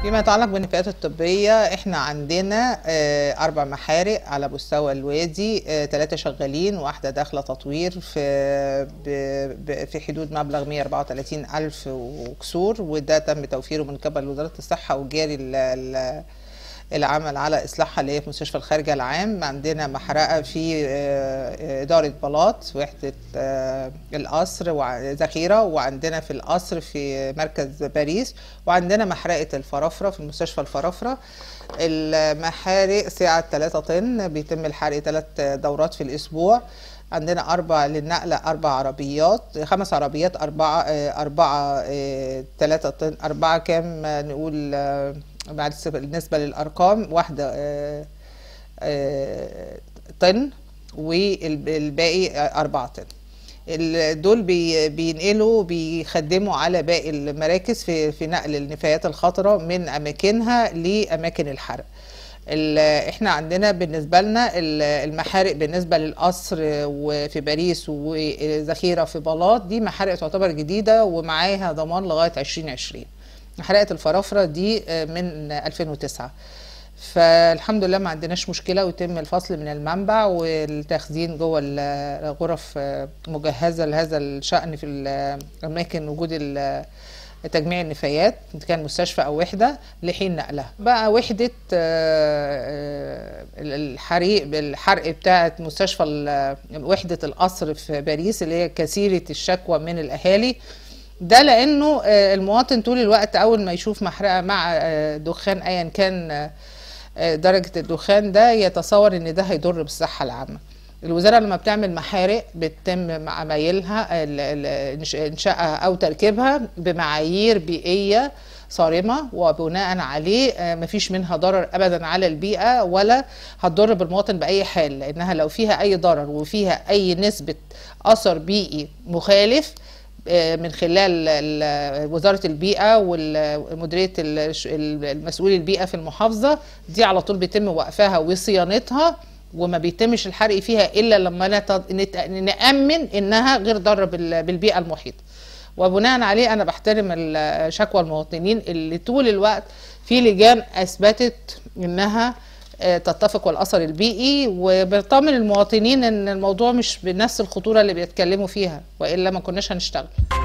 فيما يتعلق بالنفايات الطبية احنا عندنا آه، أربع محارق على مستوى الوادي ثلاثة شغالين واحدة داخلة تطوير في ب- ب- في حدود مبلغ 134 ألف وكسور وده تم توفيره من قبل وزارة الصحة وجاري ال- ال- العمل على إصلاحها اللي هي في مستشفى الخارجة العام عندنا محرقة في آه، إدارة بلاط وحدة آه، القصر وذخيرة وعندنا في القصر في مركز باريس وعندنا محرقة الفرافرة في مستشفى الفرافرة المحارق سعة 3 طن بيتم الحرق ثلاث دورات في الأسبوع عندنا أربع للنقل أربع عربيات خمس عربيات أربعة آه، أربعة آه، ثلاثة طن أربعة كام آه، نقول آه، بعد بالنسبة للأرقام واحدة آه، آه، طن والباقي آه، أربعة طن ال- دول بي- بينقلوا بيخدموا على باقي المراكز في في نقل النفايات الخطرة من أماكنها لأماكن الحرق ال- احنا عندنا بالنسبة لنا ال- المحارق بالنسبة للقصر وفي باريس وذخيرة في بلاط دي محارق تعتبر جديدة ومعاها ضمان لغاية 2020 محرقة الفرافرة دي آه، من 2009 فالحمد لله ما عندناش مشكلة ويتم الفصل من المنبع والتخزين جوه الغرف آه، مجهزة لهذا الشأن في الأماكن وجود ال- تجميع النفايات كان مستشفى أو وحدة لحين نقلها بقى وحدة آه، آه، الحريق بالحرق بتاعة مستشفى ال- وحدة القصر في باريس اللي هي كثيرة الشكوى من الأهالي ده لانه آه، المواطن طول الوقت اول ما يشوف محرقه مع آه، دخان ايا كان آه، آه، درجه الدخان ده يتصور ان ده هيضر بالصحه العامه الوزاره لما بتعمل محارق بتتم عمايلها ال- ال- إنش- انشائها او تركيبها بمعايير بيئيه صارمه وبناء عليه آه، مفيش منها ضرر ابدا على البيئه ولا هتضر بالمواطن باي حال لانها لو فيها اي ضرر وفيها اي نسبه اثر بيئي مخالف آه، من خلال ال- وزارة البيئة ومديرية المسؤول البيئة في المحافظة دي على طول بيتم وقفها وصيانتها وما بيتمش الحرق فيها إلا لما نت- نت- نأمن إنها غير ضارة بال- بالبيئة المحيطة وبناء عليه أنا بحترم ال- شكوى المواطنين اللي طول الوقت في لجان أثبتت إنها آه، تتفق والاثر البيئي وبطمن المواطنين ان الموضوع مش بنفس الخطوره اللي بيتكلموا فيها والا ما كناش هنشتغل